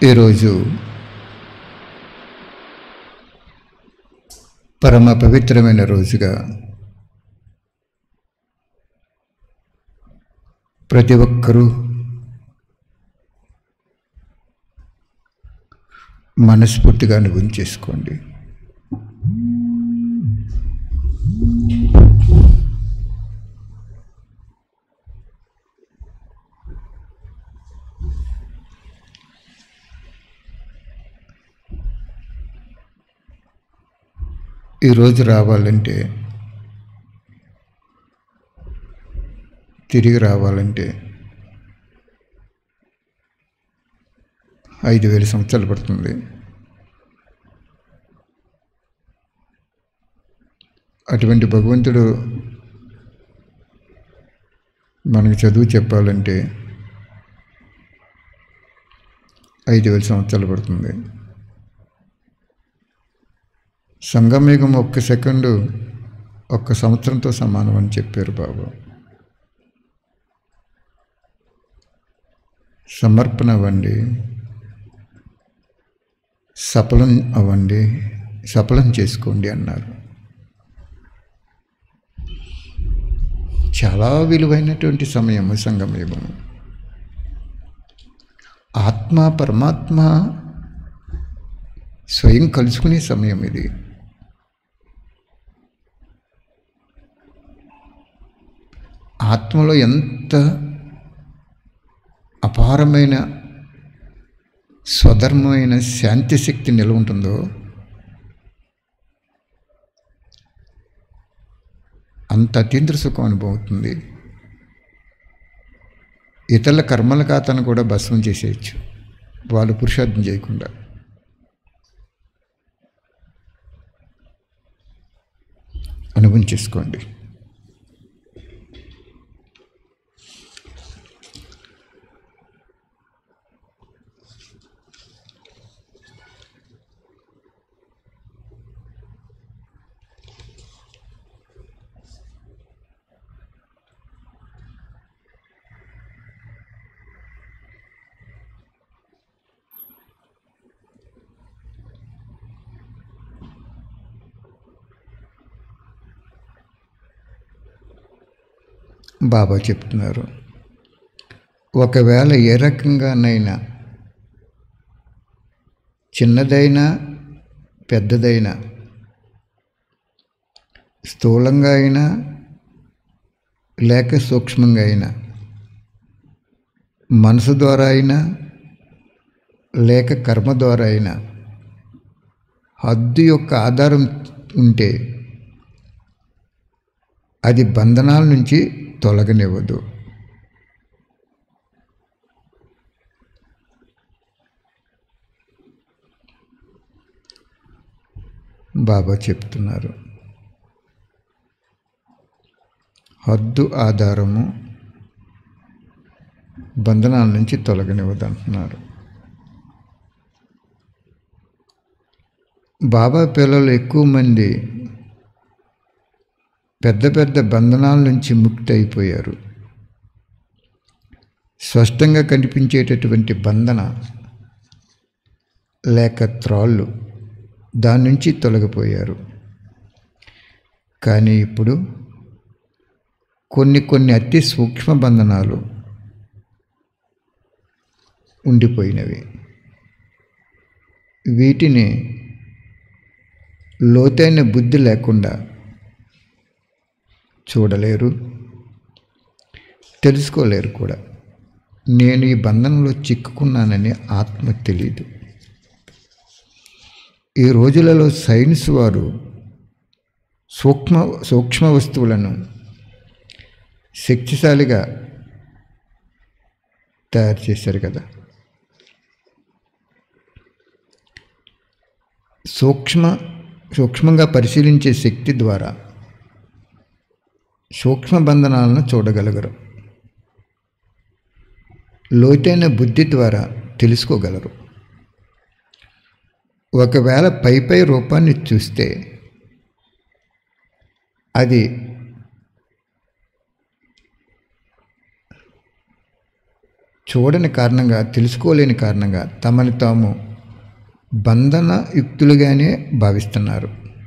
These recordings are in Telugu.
ఈరోజు పరమ పవిత్రమైన రోజుగా ప్రతి ఒక్కరూ మనస్ఫూర్తిగా అనుభవం చేసుకోండి ఈరోజు రావాలంటే తిరిగి రావాలంటే ఐదు వేల సంవత్సరాలు పడుతుంది అటువంటి భగవంతుడు మనకు చదువు చెప్పాలంటే ఐదు వేల సంవత్సరాలు పడుతుంది సంగమేగం ఒక్క సెకండు ఒక్క సంవత్సరంతో సమానం అని చెప్పారు బాబు సమర్పణ అవ్వండి సఫలం అవ్వండి సఫలం చేసుకోండి అన్నారు చాలా విలువైనటువంటి సమయం సంగమయుగం ఆత్మ పరమాత్మ స్వయం కలుసుకునే సమయం ఇది ఆత్మలో ఎంత అపారమైన స్వధర్మమైన శాంతి శక్తి నిల్వ ఉంటుందో అంత అతీంద్ర సుఖం అనుభవవుతుంది ఇతరుల కర్మల ఖాతాను కూడా భస్మం చేసేయచ్చు వాళ్ళు పురుషార్థం చేయకుండా అనుభవం చేసుకోండి బాబా చెప్తున్నారు ఒకవేళ ఏ రకంగానైనా చిన్నదైనా పెద్దదైనా స్థూలంగా అయినా లేక సూక్ష్మంగా అయినా మనసు ద్వారా అయినా లేక కర్మ ద్వారా అయినా హద్దు యొక్క ఆధారం ఉంటే అది బంధనాల నుంచి తొలగనివ్వదు బాబా చెప్తున్నారు హద్దు ఆధారము బంధనాల నుంచి తొలగనివ్వదు అంటున్నారు బాబా పిల్లలు ఎక్కువ మంది పెద్ద పెద్ద బంధనాల నుంచి ముక్తి అయిపోయారు స్పష్టంగా కనిపించేటటువంటి బంధన లేక త్రాళ్ళు దాని నుంచి తొలగిపోయారు కానీ ఇప్పుడు కొన్ని కొన్ని అతి సూక్ష్మ బంధనాలు ఉండిపోయినవి వీటిని లోతైన బుద్ధి లేకుండా చూడలేరు తెలుసుకోలేరు కూడా నేను ఈ బంధనంలో చిక్కుకున్నానని ఆత్మ తెలియదు ఈ రోజులలో సైన్స్ వారు సూక్ష్మ సూక్ష్మ వస్తువులను శక్తిశాలిగా తయారు చేశారు కదా సూక్ష్మ సూక్ష్మంగా పరిశీలించే శక్తి ద్వారా సూక్ష్మ బంధనాలను చూడగలగరు లోతైన బుద్ధి ద్వారా తెలుసుకోగలరు ఒకవేళ పై పై రూపాన్ని చూస్తే అది చూడని కారణంగా తెలుసుకోలేని కారణంగా తమని తాము బంధన యుక్తులుగానే భావిస్తున్నారు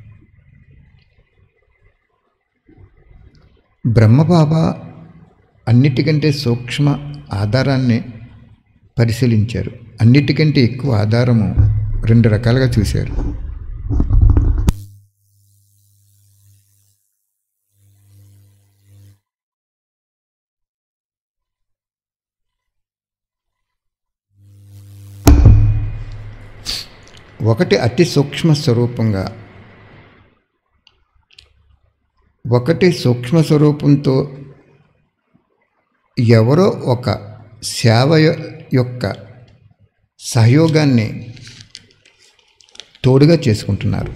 బ్రహ్మబాబా అన్నిటికంటే సూక్ష్మ ఆధారాన్ని పరిశీలించారు అన్నిటికంటే ఎక్కువ ఆధారము రెండు రకాలుగా చూశారు ఒకటి అతి సూక్ష్మ స్వరూపంగా ఒకటి సూక్ష్మ స్వరూపంతో ఎవరో ఒక సేవ యొ- యొక్క సహయోగాన్ని తోడుగా చేసుకుంటున్నారు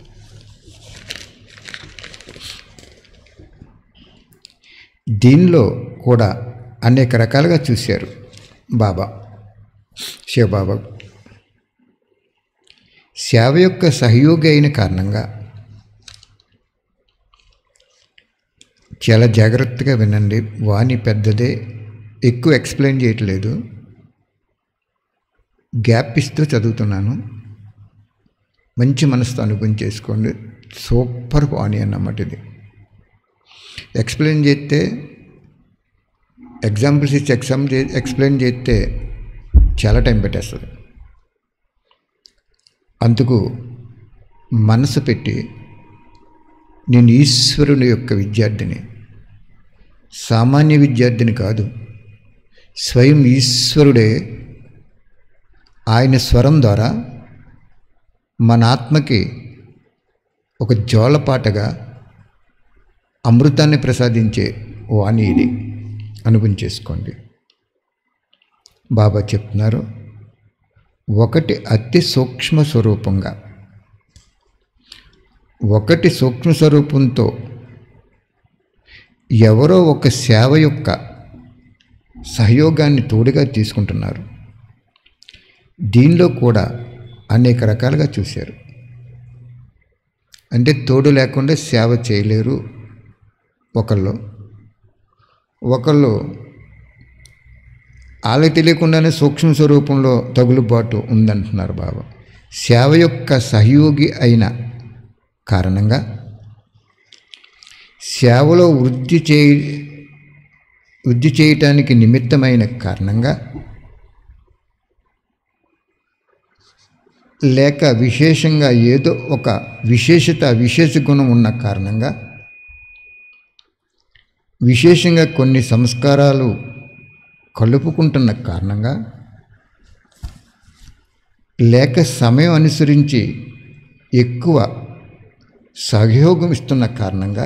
దీనిలో కూడా అనేక రకాలుగా చూశారు బాబా శివబాబా సేవ యొక్క సహయోగి అయిన కారణంగా చాలా జాగ్రత్తగా వినండి వాణి పెద్దదే ఎక్కువ ఎక్స్ప్లెయిన్ చేయట్లేదు గ్యాప్ ఇస్తూ చదువుతున్నాను మంచి మనసుతో అనుభవం చేసుకోండి సూపర్ వాణి అన్నమాట ఇది ఎక్స్ప్లెయిన్ చేస్తే ఎగ్జాంపుల్స్ ఇచ్చి ఎగ్జామ్ చే ఎక్స్ప్లెయిన్ చేస్తే చాలా టైం పెట్టేస్తుంది అందుకు మనసు పెట్టి నేను ఈశ్వరుని యొక్క విద్యార్థిని సామాన్య విద్యార్థిని కాదు స్వయం ఈశ్వరుడే ఆయన స్వరం ద్వారా మన ఆత్మకి ఒక జోలపాటగా అమృతాన్ని ప్రసాదించే వాణి ఇది అనుభవం చేసుకోండి బాబా చెప్తున్నారు ఒకటి అతి సూక్ష్మ స్వరూపంగా ఒకటి సూక్ష్మ స్వరూపంతో ఎవరో ఒక సేవ యొక్క సహయోగాన్ని తోడుగా తీసుకుంటున్నారు దీనిలో కూడా అనేక రకాలుగా చూశారు అంటే తోడు లేకుండా సేవ చేయలేరు ఒకళ్ళు ఒకళ్ళు వాళ్ళకి తెలియకుండానే సూక్ష్మ స్వరూపంలో తగులుబాటు ఉందంటున్నారు బాబా సేవ యొక్క సహయోగి అయిన కారణంగా సేవలో వృద్ధి చేయ వృద్ధి చేయటానికి నిమిత్తమైన కారణంగా లేక విశేషంగా ఏదో ఒక విశేషత విశేష గుణం ఉన్న కారణంగా విశేషంగా కొన్ని సంస్కారాలు కలుపుకుంటున్న కారణంగా లేక సమయం అనుసరించి ఎక్కువ సహయోగం ఇస్తున్న కారణంగా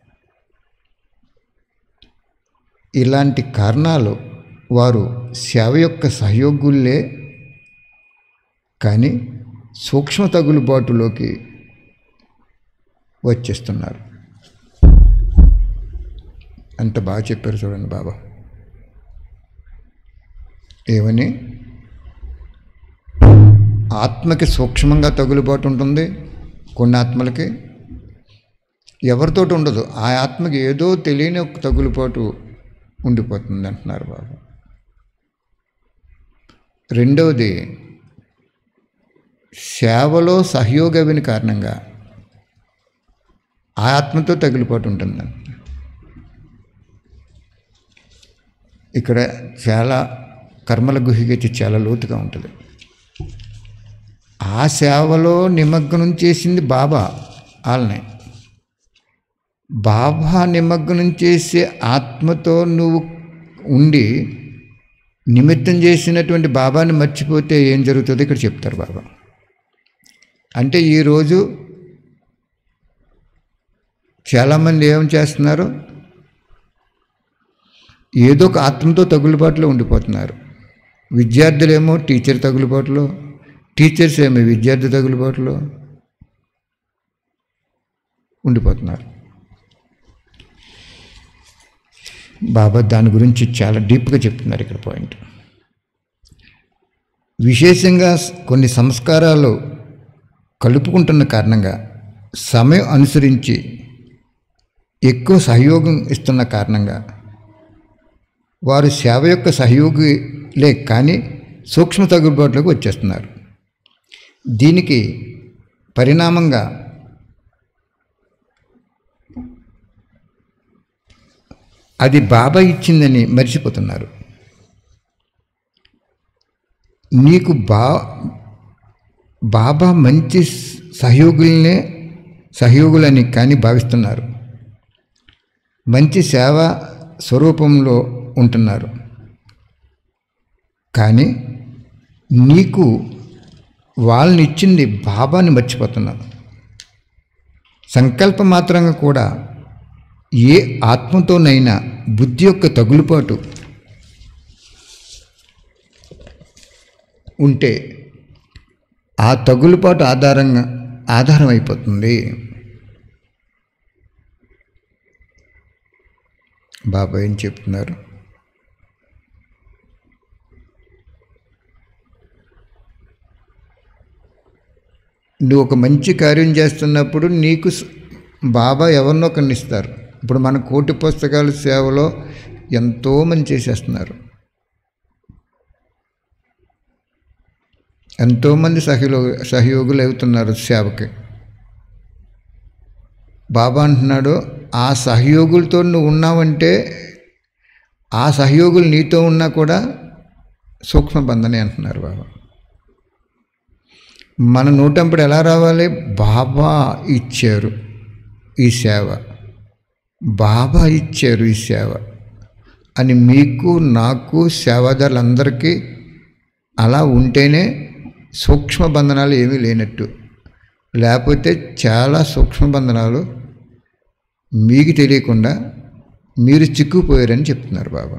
ఇలాంటి కారణాలు వారు సేవ యొక్క సహయోగులే కానీ సూక్ష్మ తగులుబాటులోకి వచ్చేస్తున్నారు అంత బాగా చెప్పారు చూడండి బాబా ఏమని ఆత్మకి సూక్ష్మంగా తగులుబాటు ఉంటుంది కొన్ని ఆత్మలకి ఎవరితోటి ఉండదు ఆ ఆత్మకి ఏదో తెలియని ఒక తగులుబాటు ఉండిపోతుంది అంటున్నారు బాబు రెండవది సేవలో సహయోగవిని కారణంగా ఆ ఆత్మతో తగిలిపాటు ఉంటుందండి ఇక్కడ చాలా కర్మల గుహిగతి చాలా లోతుగా ఉంటుంది ఆ సేవలో నిమగ్నం చేసింది బాబా వాళ్ళని బాబా నిమగ్నం చేసే ఆత్మతో నువ్వు ఉండి నిమిత్తం చేసినటువంటి బాబాని మర్చిపోతే ఏం జరుగుతుందో ఇక్కడ చెప్తారు బాబా అంటే ఈరోజు చాలామంది ఏం చేస్తున్నారు ఏదో ఒక ఆత్మతో తగులుబాటులో ఉండిపోతున్నారు విద్యార్థులేమో టీచర్ తగులుబాటులో టీచర్స్ ఏమో విద్యార్థి తగులుబాటులో ఉండిపోతున్నారు బాబా దాని గురించి చాలా డీప్గా చెప్తున్నారు ఇక్కడ పాయింట్ విశేషంగా కొన్ని సంస్కారాలు కలుపుకుంటున్న కారణంగా సమయం అనుసరించి ఎక్కువ సహయోగం ఇస్తున్న కారణంగా వారు సేవ యొక్క సహయోగి లేక కానీ సూక్ష్మ తగులుబాటులోకి వచ్చేస్తున్నారు దీనికి పరిణామంగా అది బాబా ఇచ్చిందని మర్చిపోతున్నారు నీకు బా బాబా మంచి సహయోగులనే సహయోగులని కానీ భావిస్తున్నారు మంచి సేవ స్వరూపంలో ఉంటున్నారు కానీ నీకు వాళ్ళని ఇచ్చింది బాబాని మర్చిపోతున్నాను సంకల్ప మాత్రంగా కూడా ఏ ఆత్మతోనైనా బుద్ధి యొక్క తగులుపాటు ఉంటే ఆ తగులుపాటు ఆధారంగా ఆధారం అయిపోతుంది బాబా ఏం చెప్తున్నారు నువ్వు ఒక మంచి కార్యం చేస్తున్నప్పుడు నీకు స- బాబా ఎవరినో కన్నిస్తారు ఇప్పుడు మన కోటి పుస్తకాల సేవలో ఎంతోమంది చేసేస్తున్నారు ఎంతోమంది సహయోగ సహయోగులు అవుతున్నారు సేవకి బాబా అంటున్నాడు ఆ సహయోగులతో నువ్వు ఉన్నావంటే ఆ సహయోగులు నీతో ఉన్నా కూడా సూక్ష్మ బంధనే అంటున్నారు బాబా మన నూటంపుడు ఎలా రావాలి బాబా ఇచ్చారు ఈ సేవ బాబా ఇచ్చారు ఈ సేవ అని మీకు నాకు సేవాదారులందరికీ అలా ఉంటేనే సూక్ష్మ బంధనాలు ఏమీ లేనట్టు లేకపోతే చాలా సూక్ష్మ బంధనాలు మీకు తెలియకుండా మీరు చిక్కుపోయారని చెప్తున్నారు బాబా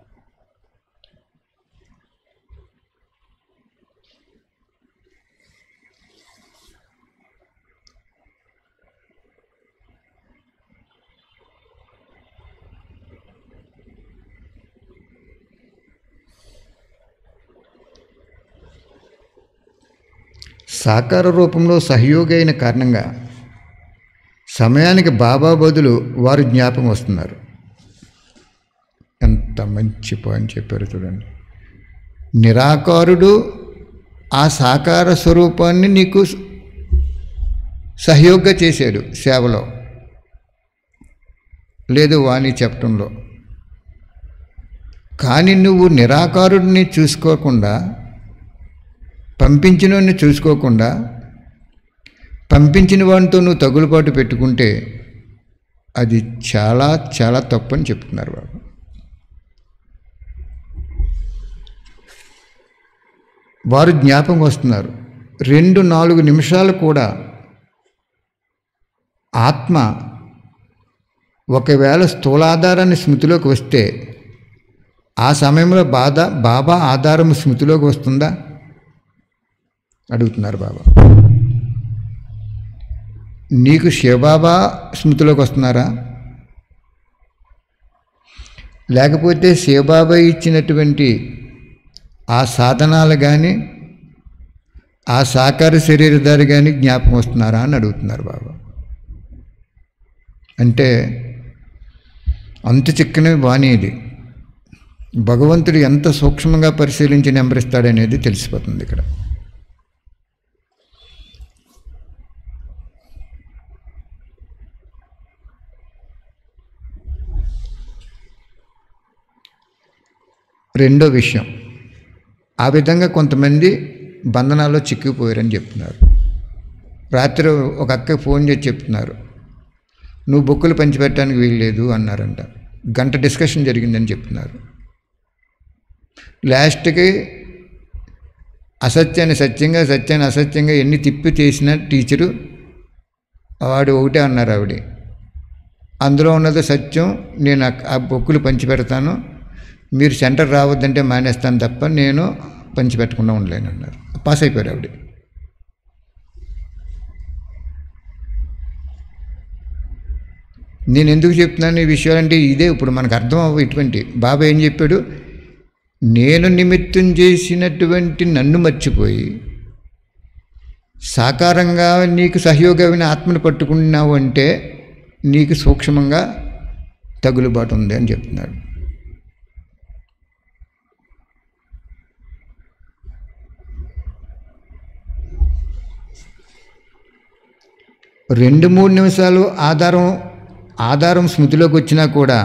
సాకార రూపంలో సహయోగి అయిన కారణంగా సమయానికి బాబా బదులు వారు జ్ఞాపకం వస్తున్నారు ఎంత మంచి పాయింట్ చెప్పారు చూడండి నిరాకారుడు ఆ సాకార స్వరూపాన్ని నీకు సహయోగ చేశాడు సేవలో లేదు వాణి చెప్పటంలో కానీ నువ్వు నిరాకారుడిని చూసుకోకుండా పంపించిన చూసుకోకుండా పంపించిన వాడితో నువ్వు తగులుబాటు పెట్టుకుంటే అది చాలా చాలా తప్పని చెప్తున్నారు బాబు వారు జ్ఞాపకం వస్తున్నారు రెండు నాలుగు నిమిషాలు కూడా ఆత్మ ఒకవేళ స్థూలాధారాన్ని స్మృతిలోకి వస్తే ఆ సమయంలో బాధ బాబా ఆధారం స్మృతిలోకి వస్తుందా అడుగుతున్నారు బాబా నీకు శివబాబా స్మృతిలోకి వస్తున్నారా లేకపోతే శివబాబా ఇచ్చినటువంటి ఆ సాధనాలు కానీ ఆ సాకార శరీరధారి కానీ జ్ఞాపకం వస్తున్నారా అని అడుగుతున్నారు బాబా అంటే అంత చిక్కని వాణి ఇది భగవంతుడు ఎంత సూక్ష్మంగా పరిశీలించి నెంబరిస్తాడనేది తెలిసిపోతుంది ఇక్కడ రెండో విషయం ఆ విధంగా కొంతమంది బంధనాల్లో చిక్కిపోయారని చెప్తున్నారు రాత్రి ఒక అక్క ఫోన్ చేసి చెప్తున్నారు నువ్వు బుక్కులు పంచిపెట్టడానికి వీల్లేదు అన్నారంట గంట డిస్కషన్ జరిగిందని చెప్తున్నారు లాస్ట్కి అసత్యాన్ని సత్యంగా సత్యాన్ని అసత్యంగా ఎన్ని తిప్పి చేసిన టీచరు వాడు ఒకటే అన్నారు ఆవిడ అందులో ఉన్నది సత్యం నేను ఆ- ఆ బొక్కులు పంచిపెడతాను మీరు సెంటర్ రావద్దంటే మానేస్తాను తప్ప నేను పంచిపెట్టకుండా ఉండలేను అన్నారు పాస్ అయిపోయారు ఆవిడ నేను ఎందుకు చెప్తున్నాను ఈ విషయాలంటే ఇదే ఇప్పుడు మనకు అర్థం అవ్వ ఇటువంటి బాబా ఏం చెప్పాడు నేను నిమిత్తం చేసినటువంటి నన్ను మర్చిపోయి సాకారంగా నీకు సహయోగమైన ఆత్మను పట్టుకున్నావు అంటే నీకు సూక్ష్మంగా తగులుబాటు ఉంది అని చెప్తున్నాడు రెండు మూడు నిమిషాలు ఆధారం ఆధారం స్మృతిలోకి వచ్చినా కూడా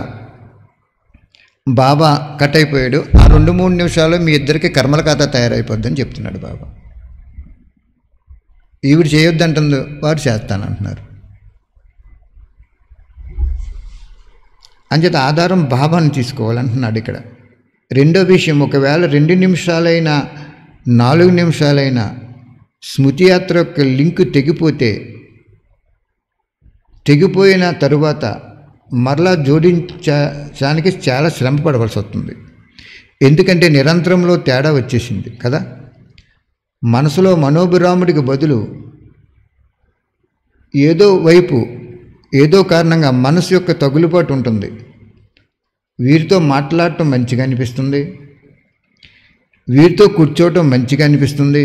బాబా కట్ అయిపోయాడు ఆ రెండు మూడు నిమిషాలు మీ ఇద్దరికి కర్మల ఖాతా తయారైపోద్దని చెప్తున్నాడు బాబా ఈవిడ చేయొద్దంటుంది వాడు చేస్తానంటున్నారు అంచేత ఆధారం బాబాను తీసుకోవాలంటున్నాడు ఇక్కడ రెండో విషయం ఒకవేళ రెండు నిమిషాలైనా నాలుగు నిమిషాలైనా స్మృతి యాత్ర యొక్క లింక్ తెగిపోతే తెగిపోయిన తరువాత మరలా జోడించడానికి చాలా శ్రమ పడవలసి వస్తుంది ఎందుకంటే నిరంతరంలో తేడా వచ్చేసింది కదా మనసులో మనోభిరాముడికి బదులు ఏదో వైపు ఏదో కారణంగా మనసు యొక్క తగులుబాటు ఉంటుంది వీరితో మాట్లాడటం మంచిగా అనిపిస్తుంది వీరితో కూర్చోవటం మంచిగా అనిపిస్తుంది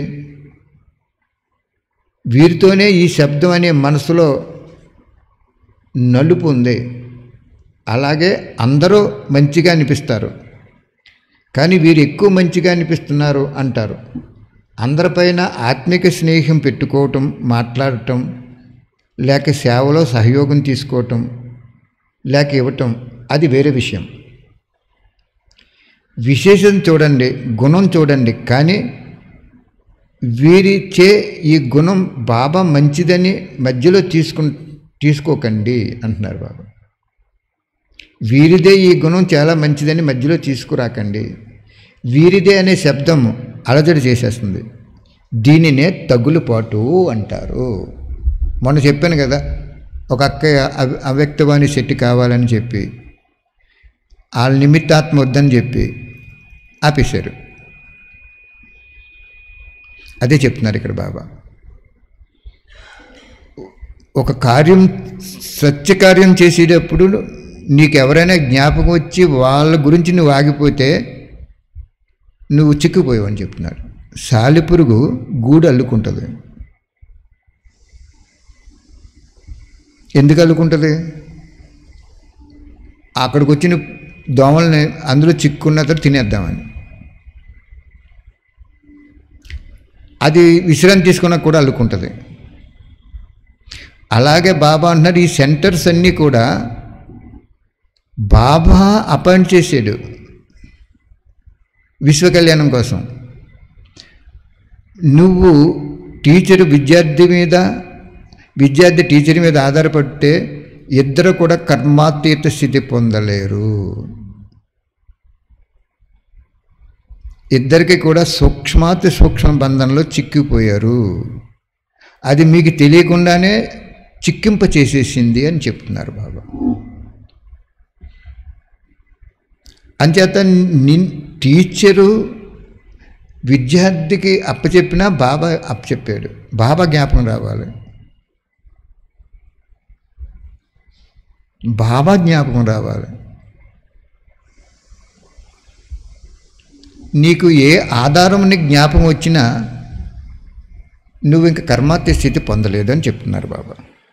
వీరితోనే ఈ శబ్దం అనే మనసులో నలుపు ఉంది అలాగే అందరూ మంచిగా అనిపిస్తారు కానీ వీరు ఎక్కువ మంచిగా అనిపిస్తున్నారు అంటారు అందరిపైన ఆత్మిక స్నేహం పెట్టుకోవటం మాట్లాడటం లేక సేవలో సహయోగం తీసుకోవటం లేక ఇవ్వటం అది వేరే విషయం విశేషం చూడండి గుణం చూడండి కానీ వీరిచే ఈ గుణం బాబా మంచిదని మధ్యలో తీసుకు తీసుకోకండి అంటున్నారు బాబా వీరిదే ఈ గుణం చాలా మంచిదని మధ్యలో తీసుకురాకండి వీరిదే అనే శబ్దం అలజడి చేసేస్తుంది దీనినే తగులుపాటు అంటారు మొన్న చెప్పాను కదా ఒక అక్కయ్య అవ్ అవ్యక్తవాణి శెట్టి కావాలని చెప్పి వాళ్ళ నిమిత్తాత్మ వద్దని చెప్పి ఆపేశారు అదే చెప్తున్నారు ఇక్కడ బాబా ఒక కార్యం సత్యకార్యం చేసేటప్పుడు నీకు ఎవరైనా జ్ఞాపకం వచ్చి వాళ్ళ గురించి నువ్వు ఆగిపోతే నువ్వు చిక్కిపోయావు అని చెప్తున్నాడు సాలిపురుగు గూడు అల్లుకుంటుంది ఎందుకు అల్లుకుంటుంది అక్కడికి వచ్చిన దోమల్ని అందులో చిక్కున్న తర్వాత తినేద్దామని అది విశ్రాంతి తీసుకున్నా కూడా అల్లుకుంటుంది అలాగే బాబా అంటున్నారు ఈ సెంటర్స్ అన్నీ కూడా బాబా అపాయింట్ చేసాడు విశ్వ కళ్యాణం కోసం నువ్వు టీచరు విద్యార్థి మీద విద్యార్థి టీచర్ మీద ఆధారపడితే ఇద్దరు కూడా కర్మాతీత స్థితి పొందలేరు ఇద్దరికి కూడా సూక్ష్మాతి సూక్ష్మ బంధంలో చిక్కిపోయారు అది మీకు తెలియకుండానే చిక్కింప చేసేసింది అని చెప్తున్నారు బాబా అంచేత నిన్ టీచరు విద్యార్థికి అప్పచెప్పినా బాబా అప్పచెప్పాడు బాబా జ్ఞాపకం రావాలి బాబా జ్ఞాపకం రావాలి నీకు ఏ ఆధారం నీకు జ్ఞాపకం వచ్చినా నువ్వు ఇంక కర్మాత్య స్థితి పొందలేదు అని చెప్తున్నారు బాబా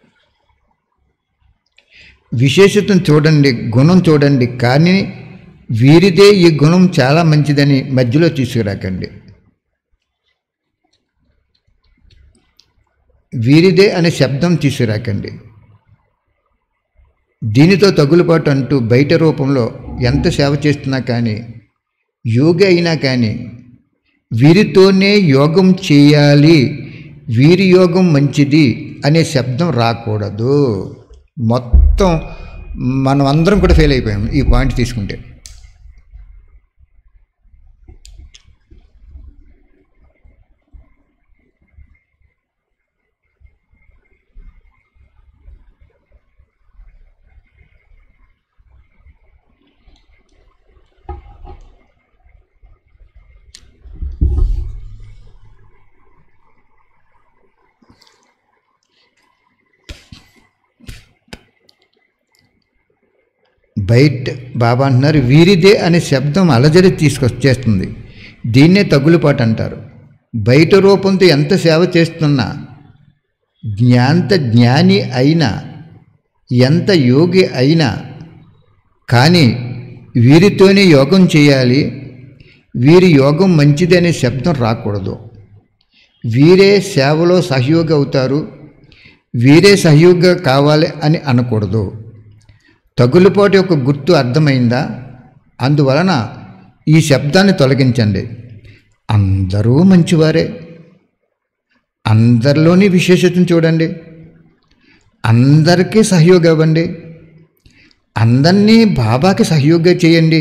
విశేషతను చూడండి గుణం చూడండి కానీ వీరిదే ఈ గుణం చాలా మంచిదని మధ్యలో తీసుకురాకండి వీరిదే అనే శబ్దం తీసుకురాకండి దీనితో తగులుబాటు అంటూ బయట రూపంలో ఎంత సేవ చేస్తున్నా కానీ యోగి అయినా కానీ వీరితోనే యోగం చేయాలి వీరి యోగం మంచిది అనే శబ్దం రాకూడదు మొత్తం మనం అందరం కూడా ఫెయిల్ అయిపోయాం ఈ పాయింట్ తీసుకుంటే బయట బాబా అంటున్నారు వీరిదే అనే శబ్దం అలజడి తీసుకొచ్చేస్తుంది దీన్నే తగులుపాటు అంటారు బయట రూపంతో ఎంత సేవ చేస్తున్నా జ్ఞాంత జ్ఞాని అయినా ఎంత యోగి అయినా కానీ వీరితోనే యోగం చేయాలి వీరి యోగం మంచిది అనే శబ్దం రాకూడదు వీరే సేవలో సహయోగి అవుతారు వీరే సహయోగ కావాలి అని అనకూడదు తగులుపోటు యొక్క గుర్తు అర్థమైందా అందువలన ఈ శబ్దాన్ని తొలగించండి అందరూ మంచివారే అందరిలోని విశేషతను చూడండి అందరికీ సహయోగం ఇవ్వండి అందరినీ బాబాకి సహయోగం చేయండి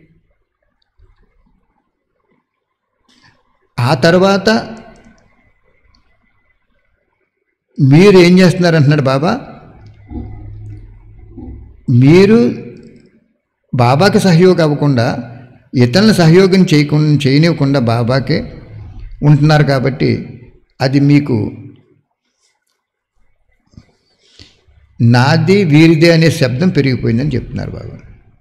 ఆ తర్వాత మీరు ఏం చేస్తున్నారు అంటున్నాడు బాబా మీరు బాబాకి సహయోగం అవ్వకుండా ఇతరులను సహయోగం చేయకుండా చేయనివ్వకుండా బాబాకే ఉంటున్నారు కాబట్టి అది మీకు నాది వీరిదే అనే శబ్దం పెరిగిపోయిందని చెప్తున్నారు బాబా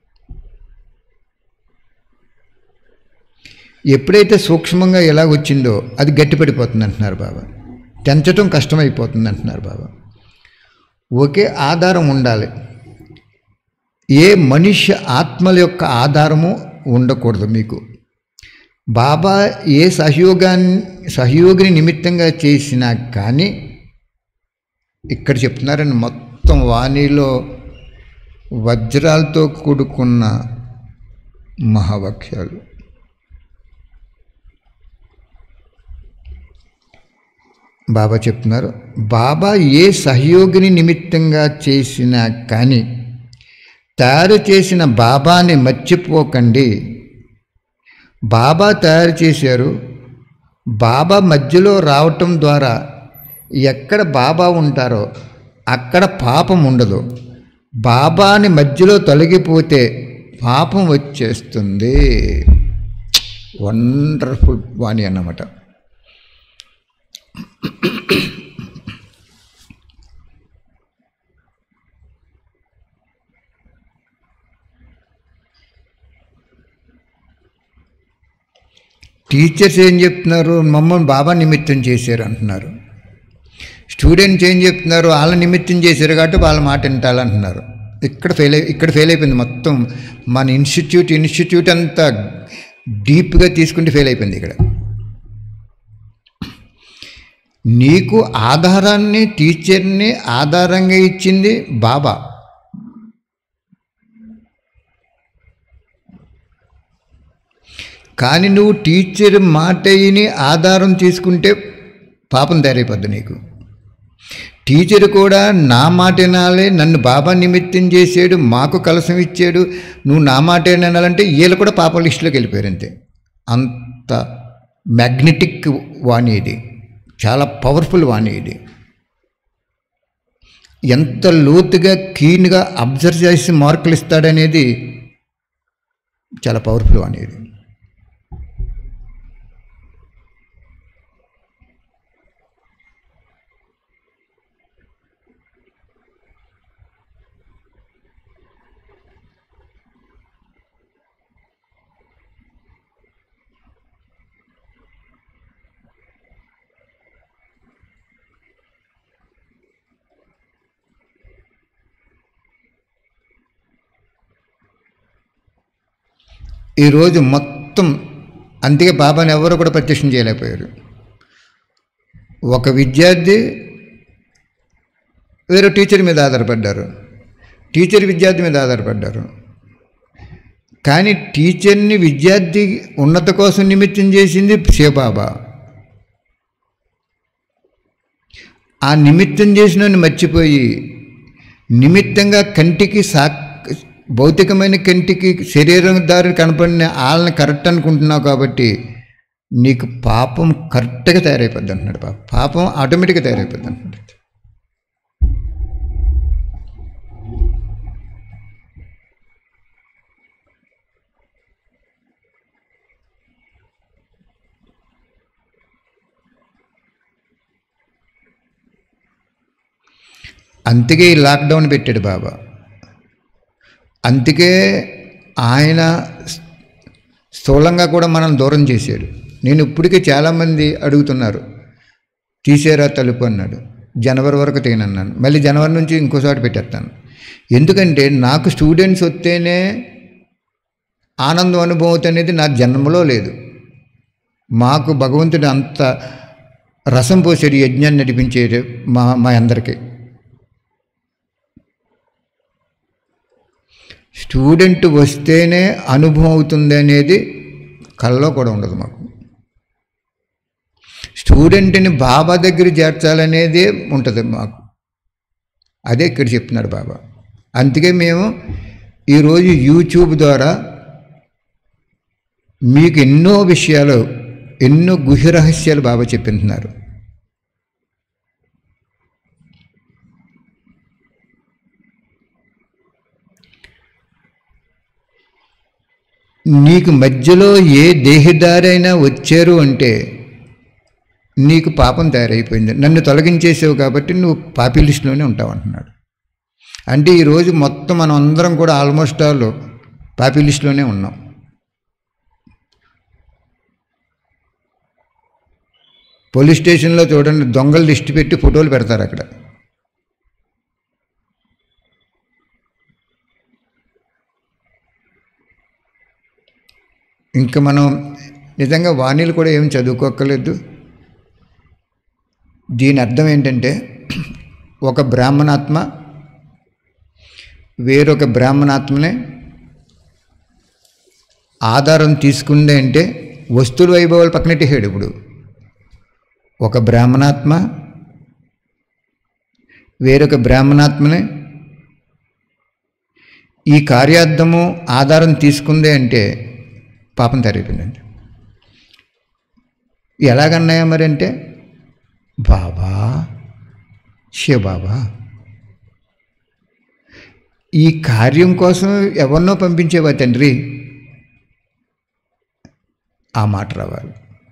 ఎప్పుడైతే సూక్ష్మంగా ఎలా వచ్చిందో అది గట్టిపడిపోతుంది అంటున్నారు బాబా తెంచటం కష్టమైపోతుంది అంటున్నారు బాబా ఒకే ఆధారం ఉండాలి ఏ మనుష్య ఆత్మల యొక్క ఆధారము ఉండకూడదు మీకు బాబా ఏ సహయోగాన్ని సహయోగిని నిమిత్తంగా చేసినా కానీ ఇక్కడ చెప్తున్నారని మొత్తం వాణిలో వజ్రాలతో కూడుకున్న మహావాక్యాలు బాబా చెప్తున్నారు బాబా ఏ సహయోగిని నిమిత్తంగా చేసినా కానీ తయారు చేసిన బాబాని మర్చిపోకండి బాబా తయారు చేశారు బాబా మధ్యలో రావటం ద్వారా ఎక్కడ బాబా ఉంటారో అక్కడ పాపం ఉండదు బాబాని మధ్యలో తొలగిపోతే పాపం వచ్చేస్తుంది వండర్ఫుల్ వాణి అన్నమాట టీచర్స్ ఏం చెప్తున్నారు మమ్మల్ని బాబా నిమిత్తం చేశారు అంటున్నారు స్టూడెంట్స్ ఏం చెప్తున్నారు వాళ్ళ నిమిత్తం చేశారు కాబట్టి వాళ్ళ మాట వింటాలంటున్నారు ఇక్కడ ఫెయిల్ అయి ఇక్కడ ఫెయిల్ అయిపోయింది మొత్తం మన ఇన్స్టిట్యూట్ ఇన్స్టిట్యూట్ అంతా డీప్గా తీసుకుంటే ఫెయిల్ అయిపోయింది ఇక్కడ నీకు ఆధారాన్ని టీచర్ని ఆధారంగా ఇచ్చింది బాబా కానీ నువ్వు టీచర్ మాట విని ఆధారం తీసుకుంటే పాపం తయారైపోద్ది నీకు టీచర్ కూడా నా మాట వినాలి నన్ను బాబా నిమిత్తం చేసాడు మాకు కలసం ఇచ్చాడు నువ్వు నా మాట వినాలంటే వీళ్ళు కూడా పాప లిస్టులోకి వెళ్ళిపోయారు అంతే అంత మ్యాగ్నెటిక్ వాణి ఇది చాలా పవర్ఫుల్ వాణి ఇది ఎంత లోతుగా కీన్గా అబ్జర్వ్ చేసి మార్కులు ఇస్తాడనేది చాలా పవర్ఫుల్ వాణి ఇది ఈరోజు మొత్తం అందుకే బాబాని ఎవరు కూడా ప్రత్యక్షం చేయలేకపోయారు ఒక విద్యార్థి వేరే టీచర్ మీద ఆధారపడ్డారు టీచర్ విద్యార్థి మీద ఆధారపడ్డారు కానీ టీచర్ని విద్యార్థి ఉన్నత కోసం నిమిత్తం చేసింది శివబాబా ఆ నిమిత్తం చేసిన మర్చిపోయి నిమిత్తంగా కంటికి సా భౌతికమైన కంటికి శరీరం దారి కనపడిన వాళ్ళని కరెక్ట్ అనుకుంటున్నావు కాబట్టి నీకు పాపం కరెక్ట్గా తయారైపోద్ది అంటున్నాడు పాపం పాపం ఆటోమేటిక్గా తయారైపోద్ది అంటున్నాడు అందుకే ఈ లాక్డౌన్ పెట్టాడు బాబా అందుకే ఆయన స్థూలంగా కూడా మనం దూరం చేశాడు నేను ఇప్పటికే చాలామంది అడుగుతున్నారు తీసేరా తలుపు అన్నాడు జనవరి వరకు తేనన్నాను మళ్ళీ జనవరి నుంచి ఇంకోసారి పెట్టేస్తాను ఎందుకంటే నాకు స్టూడెంట్స్ వస్తేనే ఆనందం అనుభవం అనేది నా జన్మలో లేదు మాకు భగవంతుడు అంత రసం పోసాడు యజ్ఞాన్ని నడిపించేది మా మా అందరికీ స్టూడెంట్ వస్తేనే అనుభవం అవుతుంది అనేది కల్లో కూడా ఉండదు మాకు స్టూడెంట్ని బాబా దగ్గర చేర్చాలనేదే ఉంటుంది మాకు అదే ఇక్కడ చెప్తున్నాడు బాబా అందుకే మేము ఈరోజు యూట్యూబ్ ద్వారా మీకు ఎన్నో విషయాలు ఎన్నో గుహ్య రహస్యాలు బాబా చెప్పింటున్నారు నీకు మధ్యలో ఏ దేహదారైనా వచ్చారు అంటే నీకు పాపం తయారైపోయింది నన్ను తొలగించేసావు కాబట్టి నువ్వు పాపి లిస్టులోనే ఉంటావు అంటున్నాడు అంటే ఈరోజు మొత్తం మనం అందరం కూడా ఆల్మోస్ట్ ఆల్ పాపి లిస్టులోనే ఉన్నాం పోలీస్ స్టేషన్లో చూడండి దొంగలు లిస్ట్ పెట్టి ఫోటోలు పెడతారు అక్కడ ఇంకా మనం నిజంగా వాణిలు కూడా ఏం చదువుకోక్కర్లేదు దీని అర్థం ఏంటంటే ఒక బ్రాహ్మణాత్మ వేరొక బ్రాహ్మణాత్మనే ఆధారం తీసుకుందే అంటే వస్తువుల వైభవాలు పక్కనెట్టేసాడు ఇప్పుడు ఒక బ్రాహ్మణాత్మ వేరొక బ్రాహ్మణాత్మనే ఈ కార్యార్థము ఆధారం తీసుకుందే అంటే పాపం తరిగిపోయిందండి ఎలాగన్నాయా మరి అంటే బాబా శివబాబా ఈ కార్యం కోసం ఎవరినో పంపించేవా తండ్రి ఆ మాట రావాలి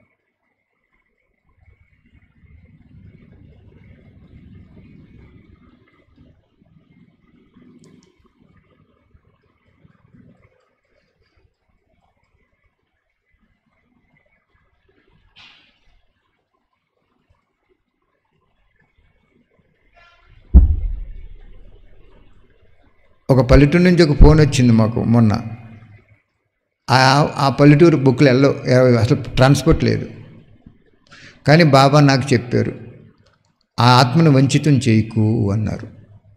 ఒక పల్లెటూరు నుంచి ఒక ఫోన్ వచ్చింది మాకు మొన్న ఆ ఆ పల్లెటూరు బుక్లు ఎల్లో అసలు ట్రాన్స్పోర్ట్ లేదు కానీ బాబా నాకు చెప్పారు ఆ ఆత్మను వంచితం చేయకు అన్నారు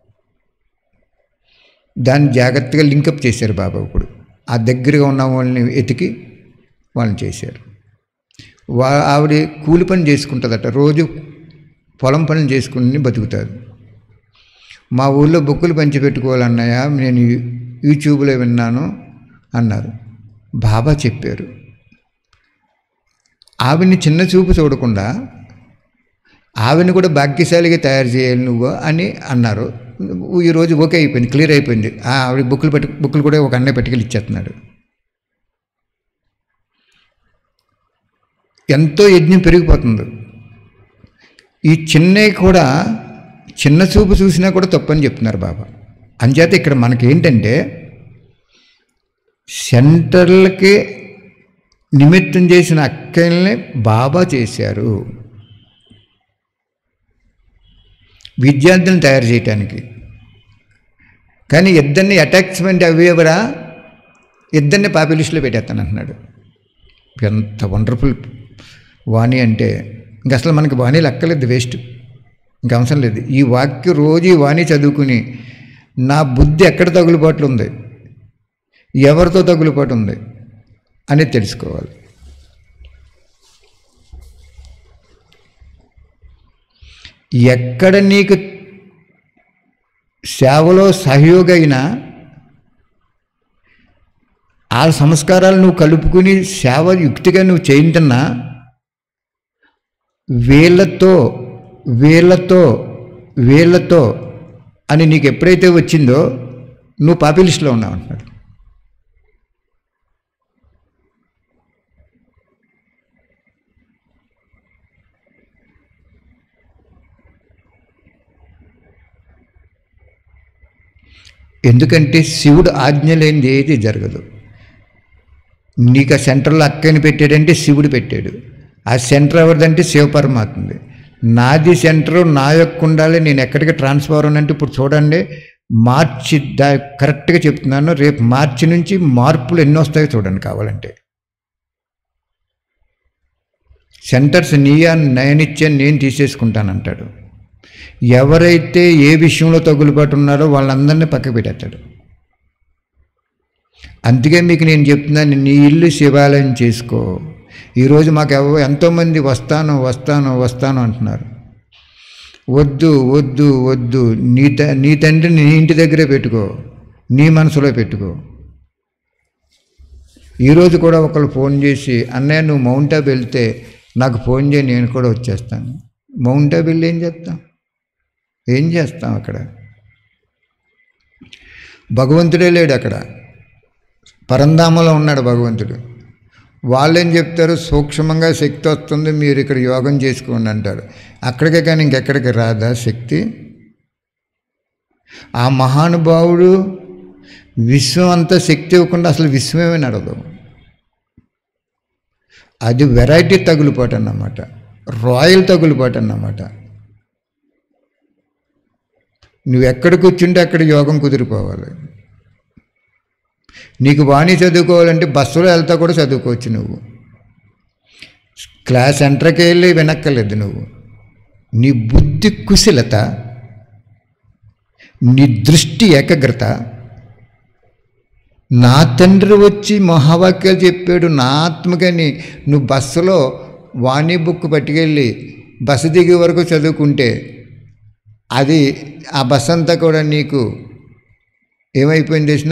దాన్ని జాగ్రత్తగా లింకప్ చేశారు బాబా ఇప్పుడు ఆ దగ్గరగా ఉన్న వాళ్ళని వెతికి వాళ్ళని చేశారు వా ఆవిడ కూలి పని చేసుకుంటుందట రోజు పొలం పనులు చేసుకుని బతుకుతారు మా ఊళ్ళో బుక్కులు పంచిపెట్టుకోవాలన్నయ్య నేను యూట్యూబ్లో విన్నాను అన్నారు బాబా చెప్పారు ఆవిడ్ని చిన్న చూపు చూడకుండా ఆవిడని కూడా భాగ్యశాలిగా తయారు చేయాలి నువ్వు అని అన్నారు ఈరోజు ఓకే అయిపోయింది క్లియర్ అయిపోయింది ఆవిడ బుక్కులు పెట్టి బుక్కులు కూడా ఒక అన్నయ్య పట్టుకెళ్ళి ఇచ్చేస్తున్నాడు ఎంతో యజ్ఞం పెరిగిపోతుంది ఈ చిన్నవి కూడా చిన్న చూపు చూసినా కూడా తప్పని చెప్తున్నారు బాబా అంచేత ఇక్కడ మనకేంటంటే సెంటర్లకి నిమిత్తం చేసిన అక్కల్ని బాబా చేశారు విద్యార్థులను తయారు చేయటానికి కానీ ఇద్దరిని అటాచ్మెంట్ అవ్వేవరా ఇద్దరిని పాపి లిస్టులో పెట్టేస్తాను అంటున్నాడు ఎంత వండర్ఫుల్ వాణి అంటే ఇంక అసలు మనకి వాణి లెక్కలేదు వేస్ట్ ఇంక అవసరం లేదు ఈ వాక్యం రోజు ఈ వాణి చదువుకుని నా బుద్ధి ఎక్కడ తగులుబాట్లు ఉంది ఎవరితో తగులుబాటు ఉంది అనేది తెలుసుకోవాలి ఎక్కడ నీకు సేవలో సహయోగ అయినా ఆ సంస్కారాలు నువ్వు కలుపుకుని సేవ యుక్తిగా నువ్వు చేయింటున్నా వీళ్ళతో వీళ్ళతో వీళ్ళతో అని నీకు ఎప్పుడైతే వచ్చిందో నువ్వు పాపి లిస్టులో ఉన్నావు అంటున్నాడు ఎందుకంటే శివుడు ఆజ్ఞ లేనిది ఏది జరగదు నీకు ఆ సెంటర్లో అక్కని పెట్టాడంటే శివుడు పెట్టాడు ఆ సెంటర్ ఎవరిదంటే శివ పరమాత్మది నాది సెంటర్ నా యొక్క ఉండాలి నేను ఎక్కడికి ట్రాన్స్ఫర్ అంటే ఇప్పుడు చూడండి మార్చి దా కరెక్ట్గా చెప్తున్నాను రేపు మార్చి నుంచి మార్పులు ఎన్ని వస్తాయో చూడండి కావాలంటే సెంటర్స్ నీయా నయనిత్యం నేను తీసేసుకుంటానంటాడు ఎవరైతే ఏ విషయంలో తగులుబాటు ఉన్నారో వాళ్ళందరినీ పక్క పెట్టేస్తాడు అందుకే మీకు నేను చెప్తున్నాను నీ ఇల్లు శివాలయం చేసుకో ఈరోజు మాకు ఎవ ఎంతోమంది వస్తాను వస్తాను వస్తాను అంటున్నారు వద్దు వద్దు వద్దు నీ త నీ తండ్రిని నీ ఇంటి దగ్గరే పెట్టుకో నీ మనసులో పెట్టుకో ఈరోజు కూడా ఒకళ్ళు ఫోన్ చేసి అన్నయ్య నువ్వు మౌంట్ ఆబు వెళ్తే నాకు ఫోన్ చేయి నేను కూడా వచ్చేస్తాను మౌంట్ ఆబు వెళ్ళి ఏం చేస్తాం ఏం చేస్తాం అక్కడ భగవంతుడే లేడు అక్కడ పరంధామంలో ఉన్నాడు భగవంతుడు వాళ్ళేం చెప్తారు సూక్ష్మంగా శక్తి వస్తుంది మీరు ఇక్కడ యోగం చేసుకోండి అంటారు అక్కడికే కానీ ఇంకెక్కడికి రాదా శక్తి ఆ మహానుభావుడు విశ్వం అంతా శక్తి ఇవ్వకుండా అసలు విశ్వమే నడదు అది వెరైటీ తగులుపాటు అన్నమాట రాయల్ తగులుపాటు అన్నమాట నువ్వు ఎక్కడ కూర్చుంటే అక్కడ యోగం కుదిరిపోవాలి నీకు వాణి చదువుకోవాలంటే బస్సులో వెళ్తా కూడా చదువుకోవచ్చు నువ్వు క్లాస్ సెంటర్కి వెళ్ళి వినక్కర్లేదు నువ్వు నీ బుద్ధి కుశలత నీ దృష్టి ఏకాగ్రత నా తండ్రి వచ్చి మహావాక్యాలు చెప్పాడు నా ఆత్మకని నువ్వు బస్సులో వాణి బుక్ పట్టుకెళ్ళి బస్సు దిగే వరకు చదువుకుంటే అది ఆ బస్ అంతా కూడా నీకు ఏమైపోయింది తెలిసిన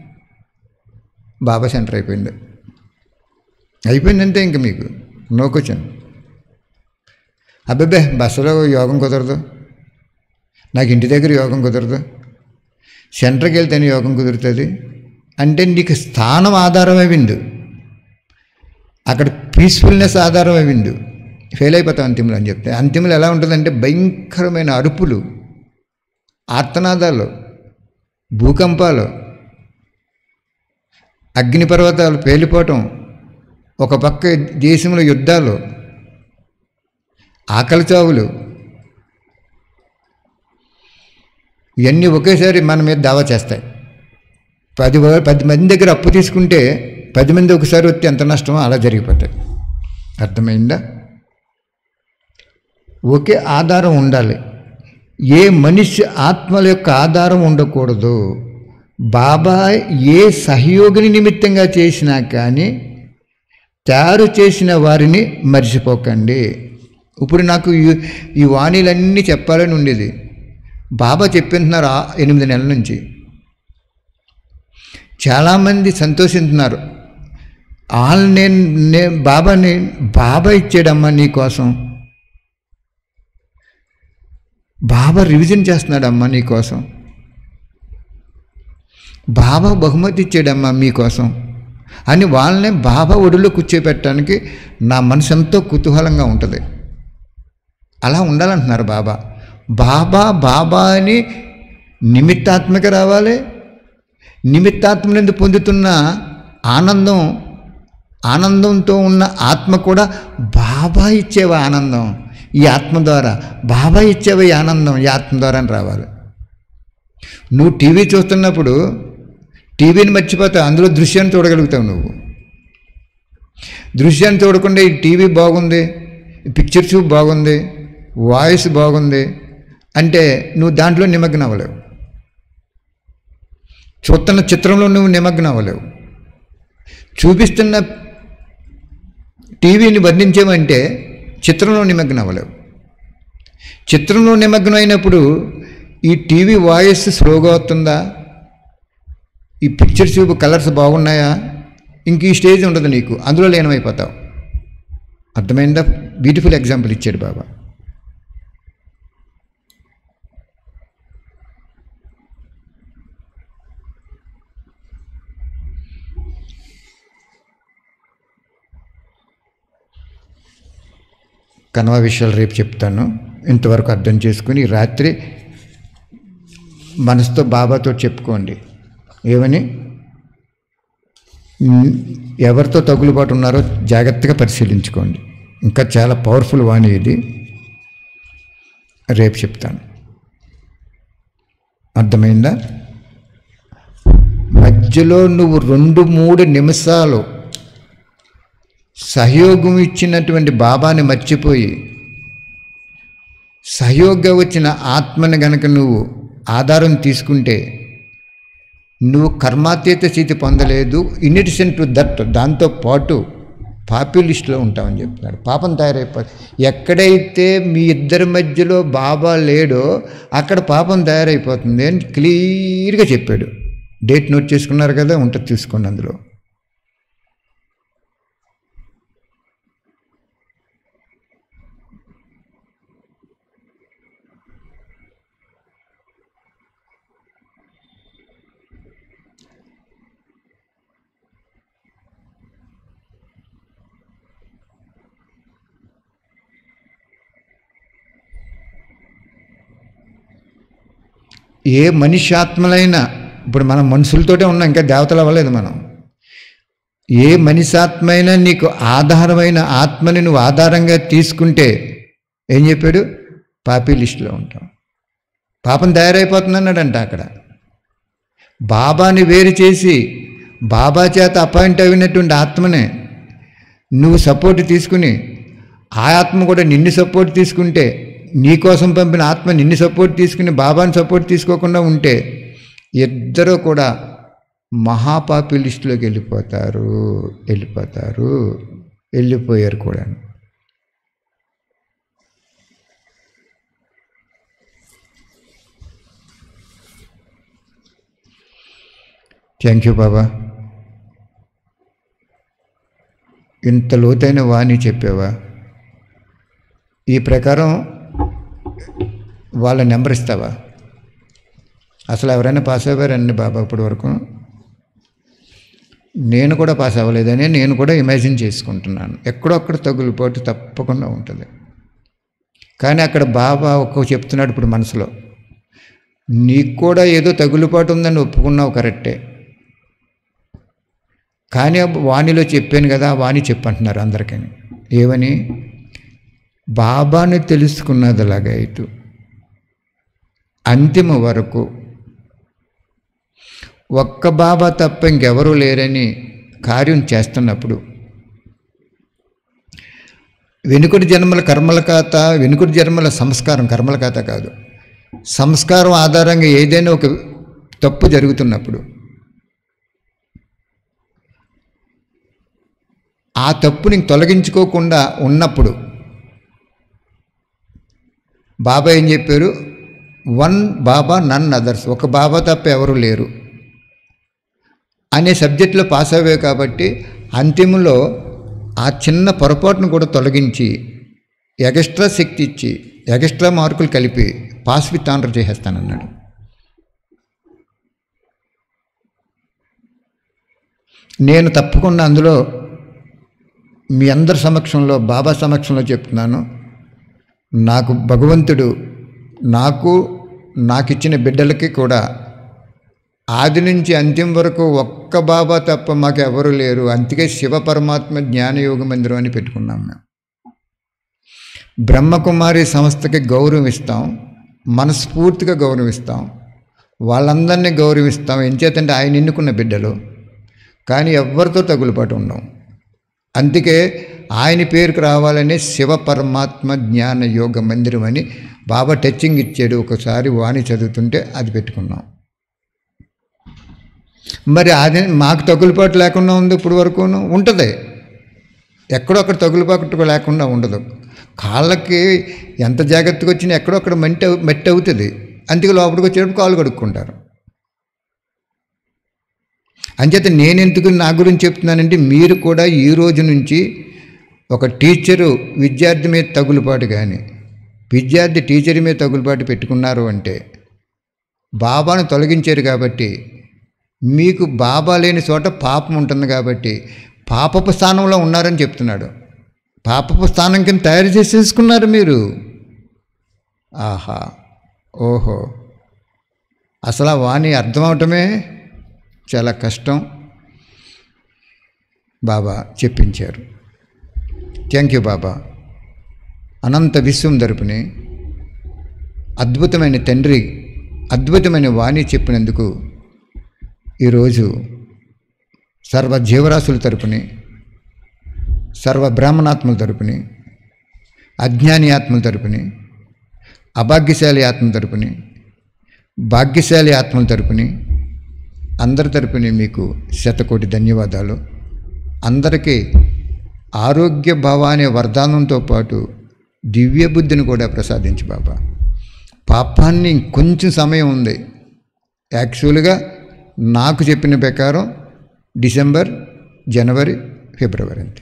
బాబా సెంటర్ అయిపోయింది అయిపోయిందంటే ఇంక మీకు నో క్వశ్చన్ అబ్బాబే బస్సులో యోగం కుదరదు నాకు ఇంటి దగ్గర యోగం కుదరదు సెంటర్కి వెళ్తేనే యోగం కుదురుతుంది అంటే నీకు స్థానం ఆధారం అయిండు అక్కడ పీస్ఫుల్నెస్ ఆధారం అయిండు ఫెయిల్ అయిపోతాం అంతిమలు అని చెప్తే అంతిమలు ఎలా ఉంటుందంటే భయంకరమైన అరుపులు ఆర్తనాదాలు భూకంపాలు అగ్నిపర్వతాలు పేలిపోవటం ఒక పక్క దేశంలో యుద్ధాలు ఆకలి చావులు ఇవన్నీ ఒకేసారి మన మీద దావా చేస్తాయి పది వ- పది మంది దగ్గర అప్పు తీసుకుంటే పది మంది ఒకసారి వస్తే ఎంత నష్టమో అలా జరిగిపోతాయి అర్థమైందా ఒకే ఆధారం ఉండాలి ఏ మనిషి ఆత్మల యొక్క ఆధారం ఉండకూడదు బాబా ఏ సహయోగిని నిమిత్తంగా చేసినా కానీ తయారు చేసిన వారిని మర్చిపోకండి ఇప్పుడు నాకు ఈ- ఈ వాణీలన్నీ చెప్పాలని ఉండేది బాబా చెప్పింటున్నారు ఆ ఎనిమిది నెలల నుంచి చాలామంది సంతోషిస్తున్నారు వాళ్ళు నేను నేను బాబాని బాబా ఇచ్చాడమ్మా నీ కోసం బాబా రివిజన్ చేస్తున్నాడమ్మా నీ కోసం బాబా బహుమతి ఇచ్చాడమ్మా మీకోసం అని వాళ్ళని బాబా ఒడిలో కూర్చోపెట్టడానికి నా మనసు ఎంతో కుతూహలంగా ఉంటుంది అలా ఉండాలంటున్నారు బాబా బాబా బాబా అని నిమిత్తాత్మక రావాలి నిమిత్తాత్మ నుండి పొందుతున్న ఆనందం ఆనందంతో ఉన్న ఆత్మ కూడా బాబా ఇచ్చేవా ఆనందం ఈ ఆత్మ ద్వారా బాబా ఇచ్చేవా ఈ ఆనందం ఈ ఆత్మ ద్వారా అని రావాలి నువ్వు టీవీ చూస్తున్నప్పుడు టీవీని మర్చిపోతావు అందులో దృశ్యాన్ని చూడగలుగుతావు నువ్వు దృశ్యాన్ని చూడకుండా ఈ టీవీ బాగుంది ఈ పిక్చర్ చూపు బాగుంది వాయిస్ బాగుంది అంటే నువ్వు దాంట్లో నిమగ్నం అవ్వలేవు చూస్తున్న చిత్రంలో నువ్వు నిమగ్నం అవ్వలేవు చూపిస్తున్న టీవీని వర్ణించేమంటే చిత్రంలో నిమగ్నం అవ్వలేవు చిత్రంలో నిమగ్నం అయినప్పుడు ఈ టీవీ వాయిస్ స్లోగా వస్తుందా ఈ పిక్చర్ చూపు కలర్స్ బాగున్నాయా ఇంక ఈ స్టేజ్ ఉండదు నీకు అందులో లీనమైపోతావు అర్థమైందా బ్యూటిఫుల్ ఎగ్జాంపుల్ ఇచ్చాడు బాబా కనవ విషయాలు రేపు చెప్తాను ఇంతవరకు అర్థం చేసుకుని రాత్రి మనసుతో బాబాతో చెప్పుకోండి ఏమని "ఉమ్, ఎవరితో తగులుబాటు ఉన్నారో జాగ్రత్తగా పరిశీలించుకోండి ఇంకా చాలా పవర్ఫుల్ వాణి ఇది రేపు చెప్తాను అర్థమైందా మధ్యలో నువ్వు రెండు మూడు నిమిషాలు సహయోగం ఇచ్చినటువంటి బాబాని మర్చిపోయి సహయోగంగా వచ్చిన ఆత్మని గనక నువ్వు ఆధారం తీసుకుంటే నువ్వు కర్మాతీత స్థితి పొందలేదు ఇన్ఎడిషన్ టు దట్ దాంతో పాటు పాపి లిస్టులో ఉంటామని చెప్తున్నాడు పాపం తయారైపో ఎక్కడైతే మీ ఇద్దరి మధ్యలో బాబా లేడో అక్కడ పాపం తయారైపోతుంది అని క్లియర్గా చెప్పాడు డేట్ నోట్ చేసుకున్నారు కదా ఉంటుంది చూసుకోండి అందులో ఏ మనిషి ఆత్మలైనా ఇప్పుడు మనం మనుషులతోటే ఉన్నాం ఇంకా దేవతలు అవ్వలేదు మనం ఏ మనిషి ఆత్మ అయినా నీకు ఆధారమైన ఆత్మని నువ్వు ఆధారంగా తీసుకుంటే ఏం చెప్పాడు పాపీ లిస్టులో ఉంటాం పాపం తయారైపోతుంది అన్నాడంట అక్కడ బాబాని వేరు చేసి బాబా చేత అపాయింట్ అయినటువంటి ఆత్మనే నువ్వు సపోర్ట్ తీసుకుని ఆ ఆత్మ కూడా నిన్ను సపోర్ట్ తీసుకుంటే నీ కోసం పంపిన ఆత్మ నిన్ను సపోర్ట్ తీసుకుని బాబాని సపోర్ట్ తీసుకోకుండా ఉంటే ఇద్దరు కూడా మహాపాపి లిస్టులోకి వెళ్ళిపోతారు వెళ్ళిపోతారు వెళ్ళిపోయారు కూడా థ్యాంక్ యూ బాబా ఇంత లోతైన వాణి చెప్పావా ఈ ప్రకారం వాళ్ళ నెంబర్ ఇస్తావా అసలు ఎవరైనా పాస్ అయ్యారండి బాబా ఇప్పటి వరకు నేను కూడా పాస్ అవ్వలేదని నేను కూడా ఇమాజిన్ చేసుకుంటున్నాను ఎక్కడొక్కడ తగులుపాటు తప్పకుండా ఉంటుంది కానీ అక్కడ బాబా ఒక్క చెప్తున్నాడు ఇప్పుడు మనసులో నీకు కూడా ఏదో తగులుపాటు ఉందని ఒప్పుకున్నావు కరెక్టే కానీ వాణిలో చెప్పాను కదా ఆ వాణి చెప్పంటున్నారు అందరికీ ఏమని బాబాని తెలుసుకున్నదిలాగా ఇటు అంతిమ వరకు ఒక్క బాబా తప్ప ఇంకెవరూ లేరని కార్యం చేస్తున్నప్పుడు వెనుకటి జన్మల కర్మల ఖాత వెనుకటి జన్మల సంస్కారం కర్మల ఖాత కాదు సంస్కారం ఆధారంగా ఏదైనా ఒక తప్పు జరుగుతున్నప్పుడు ఆ తప్పుని తొలగించుకోకుండా ఉన్నప్పుడు బాబా ఏం చెప్పారు వన్ బాబా నన్ అదర్స్ ఒక బాబా తప్ప ఎవరు లేరు అనే సబ్జెక్టులో పాస్ అయ్యావు కాబట్టి అంతిమంలో ఆ చిన్న పొరపాటును కూడా తొలగించి ఎగస్ట్రా శక్తి ఇచ్చి ఎగస్ట్రా మార్కులు కలిపి పాస్ విత్ ఆనర్ చేసేస్తానన్నాడు నేను తప్పకుండా అందులో మీ అందరి సమక్షంలో బాబా సమక్షంలో చెప్తున్నాను నాకు భగవంతుడు నాకు నాకు ఇచ్చిన బిడ్డలకి కూడా ఆది నుంచి అంత్యం వరకు ఒక్క బాబా తప్ప మాకు ఎవరు లేరు అందుకే శివ పరమాత్మ జ్ఞానయోగ మందిరం అని పెట్టుకున్నాం మేము బ్రహ్మకుమారి సంస్థకి గౌరవిస్తాం మనస్ఫూర్తిగా గౌరవిస్తాం వాళ్ళందరినీ గౌరవిస్తాం ఎంచేతంటే ఆయన ఎన్నుకున్న బిడ్డలు కానీ ఎవరితో తగులుపాటు ఉండం అందుకే ఆయన పేరుకు రావాలని శివ పరమాత్మ జ్ఞాన యోగ మందిరం అని బాబా టచింగ్ ఇచ్చాడు ఒకసారి వాణి చదువుతుంటే అది పెట్టుకున్నాం మరి అది మాకు తగులుపాటు లేకుండా ఉంది ఇప్పుడు వరకును ఉంటుంది ఎక్కడొక్కడ తగులుపాటు లేకుండా ఉండదు కాళ్ళకి ఎంత జాగ్రత్తగా వచ్చినా ఎక్కడొక్కడ మంటి మట్టి అవుతుంది అందుకే లోపలికి వచ్చేటప్పుడు కాళ్ళు కడుక్కుంటారు అంచేత నేను ఎందుకు నా గురించి చెప్తున్నానంటే మీరు కూడా ఈ రోజు నుంచి ఒక టీచరు విద్యార్థి మీద తగులుపాటు కానీ విద్యార్థి టీచర్ మీద తగులుపాటు పెట్టుకున్నారు అంటే బాబాను తొలగించారు కాబట్టి మీకు బాబా లేని చోట పాపం ఉంటుంది కాబట్టి పాపపు స్థానంలో ఉన్నారని చెప్తున్నాడు పాపపు స్థానం కింద తయారు చేసేసుకున్నారు మీరు ఆహా ఓహో అసలు ఆ వాణి అర్థం అవటమే చాలా కష్టం బాబా చెప్పించారు థ్యాంక్ యూ బాబా అనంత విశ్వం తరపుని అద్భుతమైన తండ్రి అద్భుతమైన వాణి చెప్పినందుకు ఈరోజు సర్వ జీవరాశుల తరపుని సర్వ బ్రాహ్మణాత్మల తరపుని అజ్ఞాని ఆత్మల తరపుని అభాగ్యశాలి ఆత్మల తరపుని భాగ్యశాలి ఆత్మల తరపుని అందరి తరపున మీకు శతకోటి ధన్యవాదాలు అందరికీ ఆరోగ్య భావ అనే వరదానంతో పాటు దివ్య బుద్ధిని కూడా ప్రసాదించు బాబా పాపాన్ని ఇంకొంచెం సమయం ఉంది యాక్చువల్గా నాకు చెప్పిన ప్రకారం డిసెంబర్ జనవరి ఫిబ్రవరి అంతే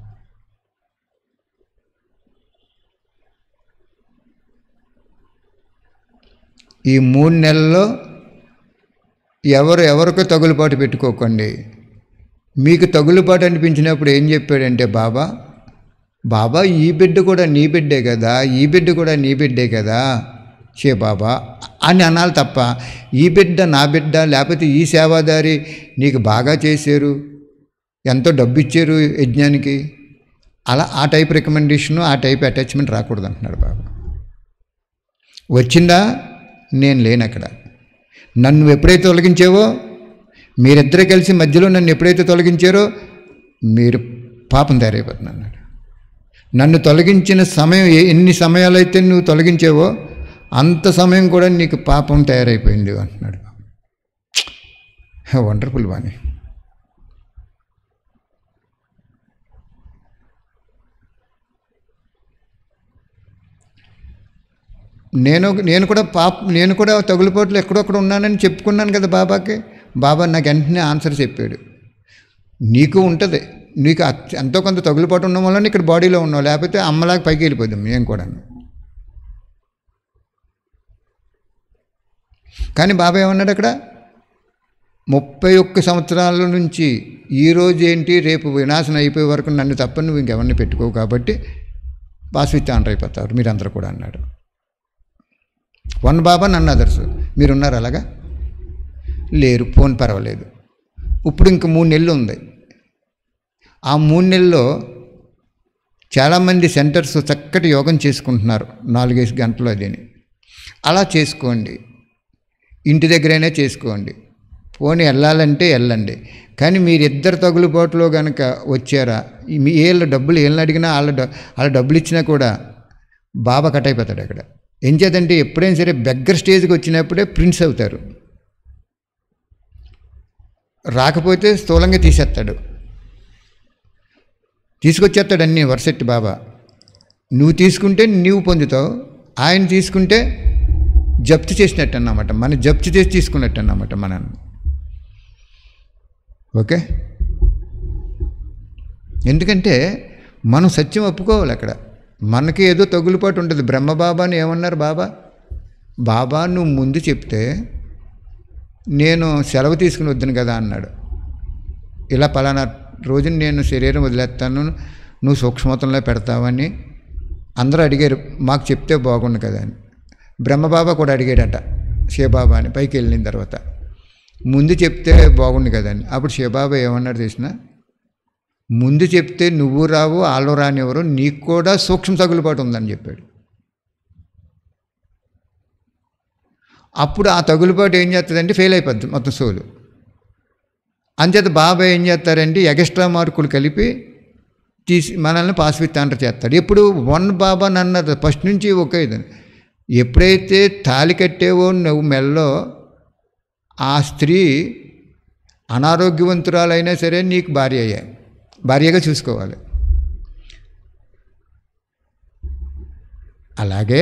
ఈ మూడు నెలల్లో ఎవరు ఎవరికో తగులుబాటు పెట్టుకోకండి మీకు తగులుబాటు అనిపించినప్పుడు ఏం చెప్పాడంటే బాబా బాబా ఈ బిడ్డ కూడా నీ బిడ్డే కదా ఈ బిడ్డ కూడా నీ బిడ్డే కదా చే బాబా అని అనాలి తప్ప ఈ బిడ్డ నా బిడ్డ లేకపోతే ఈ సేవాదారి నీకు బాగా చేశారు ఎంతో డబ్బు ఇచ్చారు యజ్ఞానికి అలా ఆ టైప్ రికమెండేషను ఆ టైప్ అటాచ్మెంట్ రాకూడదు అంటున్నాడు బాబా వచ్చిందా నేను లేను అక్కడ నన్ను ఎప్పుడైతే తొలగించావో మీరిద్దరే కలిసి మధ్యలో నన్ను ఎప్పుడైతే తొలగించారో మీరు పాపం తయారైపోతుంది అన్నాడు నన్ను తొలగించిన సమయం ఏ- ఎన్ని సమయాలైతే నువ్వు తొలగించావో అంత సమయం కూడా నీకు పాపం తయారైపోయింది అంటున్నాడు వండర్ఫుల్ వాణి నేను నేను కూడా పాప నేను కూడా తగులుపోట్లు ఎక్కడొక్కడ ఉన్నానని చెప్పుకున్నాను కదా బాబాకి బాబా నాకు వెంటనే ఆన్సర్ చెప్పాడు నీకు ఉంటుంది నీకు అత్- ఎంతో కొంత తగులుపాటు ఉండడం వల్ల ఇక్కడ బాడీలో ఉన్నావు లేకపోతే అమ్మలాగా పైకి వెళ్ళిపోదాం మేము కూడా కానీ బాబా ఏమన్నాడు అక్కడ ముప్పై ఒక్క సంవత్సరాల నుంచి ఈ రోజు ఏంటి రేపు వినాశనం అయిపోయే వరకు నన్ను తప్ప నువ్వు ఇంకెవరిని పెట్టుకోవు కాబట్టి పాస్విత్తాండ్రు అయిపోతారు మీరందరూ కూడా అన్నాడు వన్ బాబా నన్ను అదర్స్ మీరున్నారు అలాగా లేరు ఫోన్ పర్వాలేదు ఇప్పుడు ఇంక మూడు నెలలు ఉంది ఆ మూడు నెలల్లో చాలామంది సెంటర్స్ చక్కటి యోగం చేసుకుంటున్నారు నాలుగైదు గంటలు అదిని అలా చేసుకోండి ఇంటి దగ్గరైనా చేసుకోండి పోనీ వెళ్ళాలంటే వెళ్ళండి కానీ మీరిద్దరు తగులుబాటులో కనుక వచ్చారా ఈ మీ ఏళ్ళ డబ్బులు ఏళ్ళని అడిగినా వాళ్ళ డ- వాళ్ళ డబ్బులు ఇచ్చినా కూడా బాబా కట్ అయిపోతాడు అక్కడ ఏం చేద్దంటే ఎప్పుడైనా సరే బెగ్గర్ స్టేజ్కి వచ్చినప్పుడే ప్రిన్స్ అవుతారు రాకపోతే స్థూలంగా తీసేస్తాడు తీసుకొచ్చేస్తాడు అన్నీ వరసెట్టి బాబా నువ్వు తీసుకుంటే నీవు పొందుతావు ఆయన తీసుకుంటే జప్తు చేసినట్టు అన్నమాట మన జప్తు చేసి తీసుకున్నట్టు అన్నమాట మనం ఓకే ఎందుకంటే మనం సత్యం ఒప్పుకోవాలి అక్కడ మనకి ఏదో తగులుపాటు ఉంటుంది బ్రహ్మబాబా అని ఏమన్నారు బాబా బాబా నువ్వు ముందు చెప్తే నేను సెలవు తీసుకుని వద్దును కదా అన్నాడు ఇలా పలానా రోజున నేను శరీరం వదిలేస్తాను నువ్వు సూక్ష్మతంలో పెడతావని అందరూ అడిగారు మాకు చెప్తే బాగుండు కదా అని బ్రహ్మబాబా కూడా అడిగాడట శివబాబా అని పైకి వెళ్ళిన తర్వాత ముందు చెప్తే బాగుండు కదా అని అప్పుడు శివబాబా ఏమన్నాడు తెలిసిన ముందు చెప్తే నువ్వు రావు వాళ్ళు రానివ్వరు నీకు కూడా సూక్ష్మ తగులుబాటు ఉందని చెప్పాడు అప్పుడు ఆ తగులుబాటు ఏం చేస్తుందంటే ఫెయిల్ అయిపోద్ది మొత్తం సోలు అంచేత బాబా ఏం చేస్తారంటే ఎగస్ట్రా మార్కులు కలిపి తీసి మనల్ని పాస్ విత్ అంటర్ చేస్తాడు ఇప్పుడు వన్ బాబా అన్నది ఫస్ట్ నుంచి ఒకే ఇది ఎప్పుడైతే తాలి కట్టేవో నువ్వు మెల్లో ఆ స్త్రీ అనారోగ్యవంతురాలైనా సరే నీకు భార్య అయ్యా భార్యగా చూసుకోవాలి అలాగే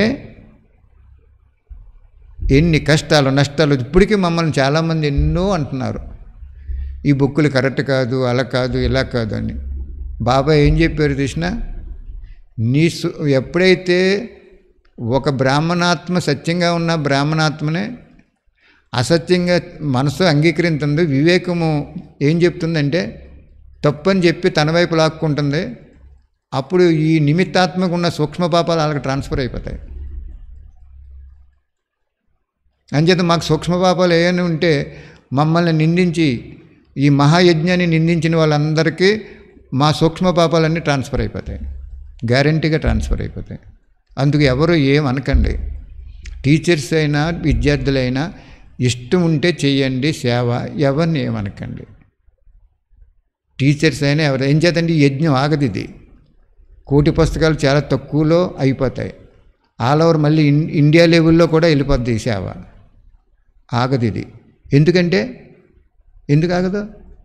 ఎన్ని కష్టాలు నష్టాలు ఇప్పటికీ మమ్మల్ని చాలామంది ఎన్నో అంటున్నారు ఈ బుక్కులు కరెక్ట్ కాదు అలా కాదు ఇలా కాదు అని బాబా ఏం చెప్పారు కృష్ణ నీ సు ఎప్పుడైతే ఒక బ్రాహ్మణాత్మ సత్యంగా ఉన్న బ్రాహ్మణాత్మనే అసత్యంగా మనసు అంగీకరించింది వివేకము ఏం చెప్తుందంటే తప్పని చెప్పి తన వైపు లాక్కుంటుంది అప్పుడు ఈ నిమిత్తాత్మకు ఉన్న సూక్ష్మ పాపాలు వాళ్ళకి ట్రాన్స్ఫర్ అయిపోతాయి అంచేత మాకు సూక్ష్మ పాపాలు ఏమైనా ఉంటే మమ్మల్ని నిందించి ఈ మహాయజ్ఞాన్ని నిందించిన వాళ్ళందరికీ మా సూక్ష్మ పాపాలన్నీ ట్రాన్స్ఫర్ అయిపోతాయి గ్యారంటీగా ట్రాన్స్ఫర్ అయిపోతాయి అందుకు ఎవరు ఏం అనకండి టీచర్స్ అయినా విద్యార్థులైనా ఇష్టం ఉంటే చెయ్యండి సేవ ఎవరిని ఏమనకండి టీచర్స్ అయినా ఎవరు ఏం చేతండి ఈ యజ్ఞం ఆగదు ఇది కోటి పుస్తకాలు చాలా తక్కువలో అయిపోతాయి ఆల్ ఓవర్ మళ్ళీ ఇన్ ఇండియా లెవెల్లో కూడా వెళ్ళిపోద్ది ఈ సేవ ఆగదు ఇది ఎందుకంటే ఎందుకు ఆగదు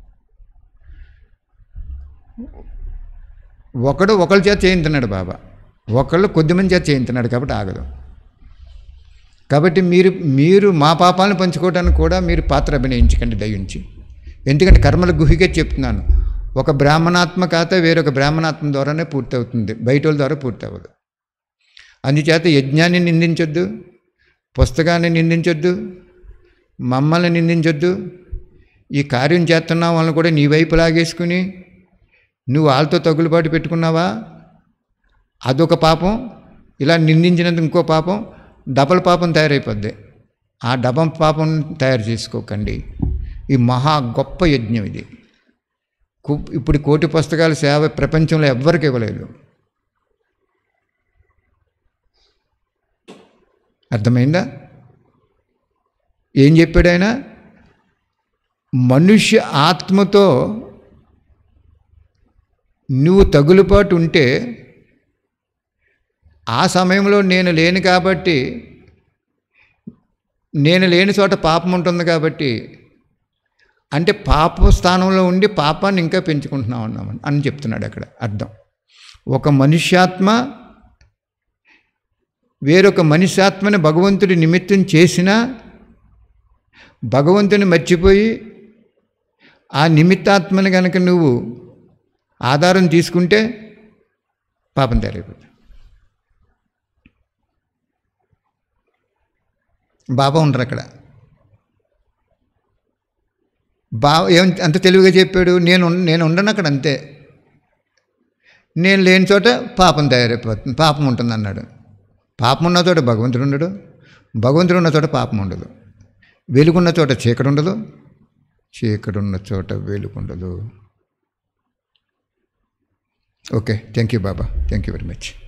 ఒకడు ఒకళ్ళ చేత చేయించున్నాడు బాబా ఒకళ్ళు కొద్దిమంది చేత చేయించున్నాడు కాబట్టి ఆగదు కాబట్టి మీరు మీరు మా పాపాలను పంచుకోవడానికి కూడా మీరు పాత్ర అభినయించకండి దయించి ఎందుకంటే కర్మల గుహిగా చెప్తున్నాను ఒక బ్రాహ్మణాత్మ ఖాతా వేరొక బ్రాహ్మణాత్మ ద్వారానే పూర్తి అవుతుంది బయట వాళ్ళ ద్వారా పూర్తి అవ్వదు అందుచేత యజ్ఞాన్ని నిందించొద్దు పుస్తకాన్ని నిందించొద్దు మమ్మల్ని నిందించొద్దు ఈ కార్యం చేస్తున్నావు వాళ్ళని కూడా నీ వైపు లాగేసుకుని నువ్వు వాళ్ళతో తగులుబాటు పెట్టుకున్నావా అదొక పాపం ఇలా నిందించినందుకు ఇంకో పాపం డబల్ పాపం తయారైపోద్ది ఆ డబం పాపం తయారు చేసుకోకండి ఈ మహా గొప్ప యజ్ఞం ఇది కు- ఇప్పుడు కోటి పుస్తకాల సేవ ప్రపంచంలో ఎవ్వరికి ఇవ్వలేదు అర్థమైందా ఏం చెప్పాడు ఆయన మనుష్య ఆత్మతో నువ్వు తగులుపాటు ఉంటే ఆ సమయంలో నేను లేను కాబట్టి నేను లేని చోట పాపం ఉంటుంది కాబట్టి అంటే పాప స్థానంలో ఉండి పాపాన్ని ఇంకా పెంచుకుంటున్నాం అన్నాం అని చెప్తున్నాడు అక్కడ అర్థం ఒక మనుష్యాత్మ వేరొక మనుష్యాత్మని భగవంతుడి నిమిత్తం చేసినా భగవంతుని మర్చిపోయి ఆ నిమిత్తాత్మని కనుక నువ్వు ఆధారం తీసుకుంటే పాపం తయారైపోతుంది బాబా ఉండరు అక్కడ బా ఏం అంత తెలివిగా చెప్పాడు నేను ఉన్- నేను ఉండను అక్కడ అంతే నేను లేని చోట పాపం తయారైపోతుంది పాపం ఉంటుంది అన్నాడు పాపం ఉన్న చోట భగవంతుడు ఉండడు భగవంతుడు ఉన్న చోట పాపం ఉండదు వెలుగున్న చోట చీకటి ఉండదు చీకటి ఉన్న చోట వెలుగు ఉండదు okay thank you Baba thank you very much